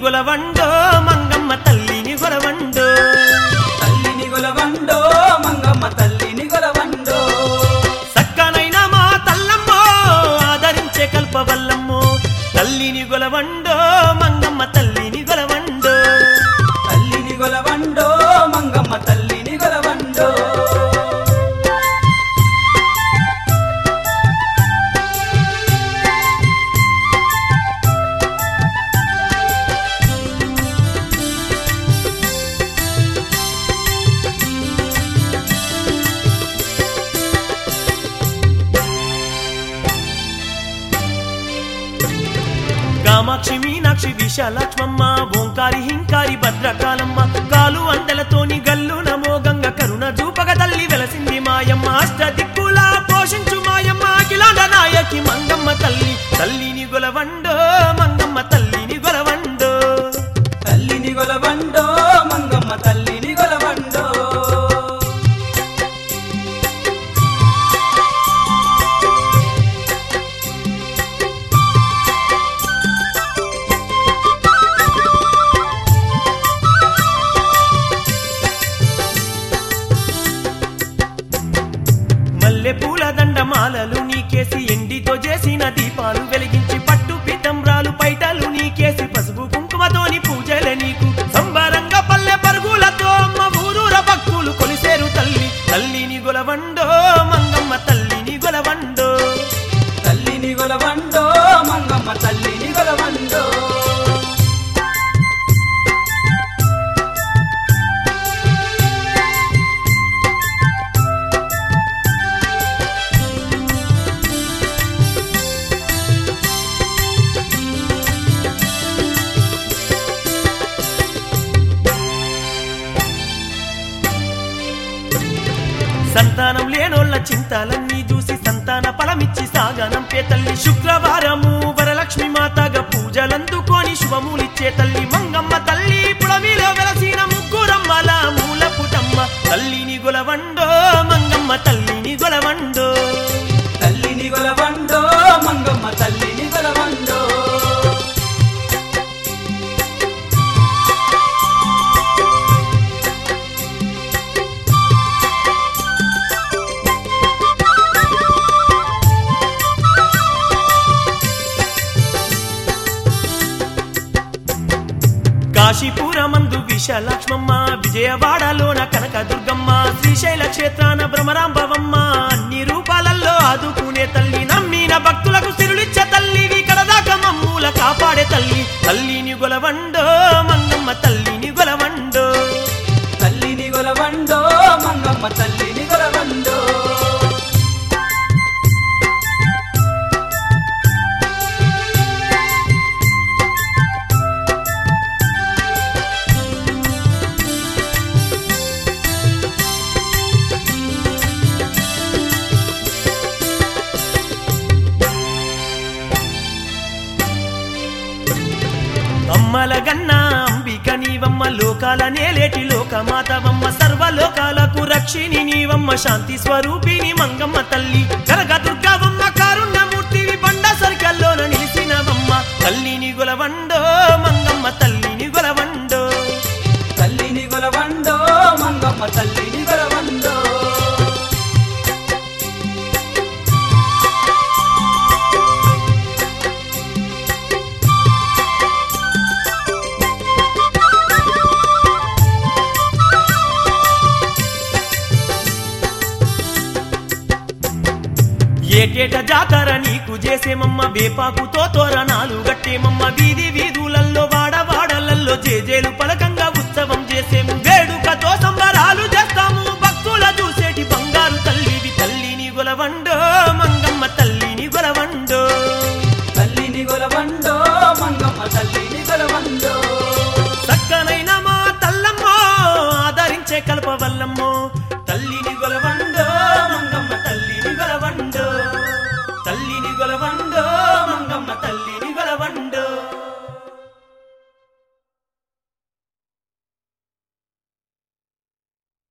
గొలవండో మంగమ్మ తల్లిని గొలవండో తల్లిని గొలవండో మంగమ్మ తల్లిని గొలవండో సక్కనైన మా తల్లమ్మో ఆదరించే కల్పవల్లమ్మో తల్లిని గొలవండో మంగమ్మ తల్లిని గొలవండో తల్లిని గొలవండో మంగమ్మ తల్లిని గొలవండో కామాక్షి మీనాక్షి విశాలక్ష్మమ్మ ఓంకారి హింకారి భద్రకాలమ్మ కాలు అండలతోని గల్లు నమో గంగ కరుణ చూపగ తల్లి వెలసింది మాయమ్మ అష్ట దిక్కులా పోషించు మాయమ్మ అఖిలాండ నాయకి మంగమ్మ తల్లి తల్లిని గొలవండో మంగమ్మ తల్లిని గొలవండో తల్లిని గొలవండో మంగమ్మ తల్లిని గొలవండో మల్లె పూల దండమాలలు నీకేసి ఎండితో చేసిన దీపాలు వెలిగించి పట్టు పీతంబ్రాలు పైటలు నీకేసి పసుపు కుంకుమతోని పూజలే నీకు సంబరంగా పల్లె పరుగులతో అమ్మ ఊరూర భక్తులు కొలిసేరు తల్లి తల్లిని గొలవండో మంగమ్మ తల్లిని గొలవండో తల్లిని గొలవండో మంగమ్మ తల్లిని గొలవండో సంతానం లేనోళ్ళ చింతాలన్నీ చూసి సంతాన ఫలమిచ్చి సాగనంపే తల్లి శుక్రవారము వరలక్ష్మి మాతగా పూజలందుకొని శుభములిచ్చే తల్లి మంగమ్మ తల్లి పుడమిలో వెలసిన ముగ్గురమ్మల మూల పుటమ్మ తల్లిని గొలవండో మంగమ్మ తల్లిని గొలవండో తల్లిని గొలవండో మంగమ్మ తల్లిని గొలవండో కాశీపురమందు విశాలక్ష్మమ్మ విజయవాడలోన కనకదుర్గమ్మ శ్రీశైల క్షేత్రాన భ్రమరాంబవమ్మ అన్ని రూపాలలో ఆదుకునే తల్లి నమ్మిన భక్తులకు సిరులిచ్చే తల్లి కడదాక మమ్ముల కాపాడే తల్లి తల్లిని గొలవండో మంగమ్మ తల్లిని గొలవండో తల్లిని గొలవండో మంగమ్మ తల్లిని గొలవండో అమ్మల గన్న అంబిక నీవమ్మ లోకాల నేలేటి లోకమాతవమ్మ సర్వలోకాలకు రక్షిణి నీవమ్మ శాంతి స్వరూపిణి మంగమ్మ తల్లి కనక దుర్గావమ్మ కారుణ్యమూర్తివి బండ సరికల్లోన నిలిసినవమ్మ తల్లిని గొలవండో మంగమ్మ తల్లిని గొలవండో తల్లిని గొలవండో మంగమ్మ తల్లిని గొలవండో ఏటేట జాతర నీకు చేసేమమ్మ వేపాకుతో తోరణాలు గట్టేమమ్మ వీధి వీధులల్లో వాడవాడలల్లో జేజేలు పలకంగా ఉత్సవం చేసేము వేడుకతో సంబరాలు చేస్తాము భక్తుల చూసేటి బంగారు తల్లివి తల్లిని గొలవండో మంగమ్మ తల్లిని గొలవండో తల్లిని గొలవండో మంగమ్మ తల్లిని గొలవండో చక్కనైన మా తల్లమ్మో ఆదరించే కల్పవల్లమ్మో తల్లిని గొలవండో మంగమ్మ తల్లిని గొలవండో తల్లిని గొలవండో మంగమ్మ తల్లి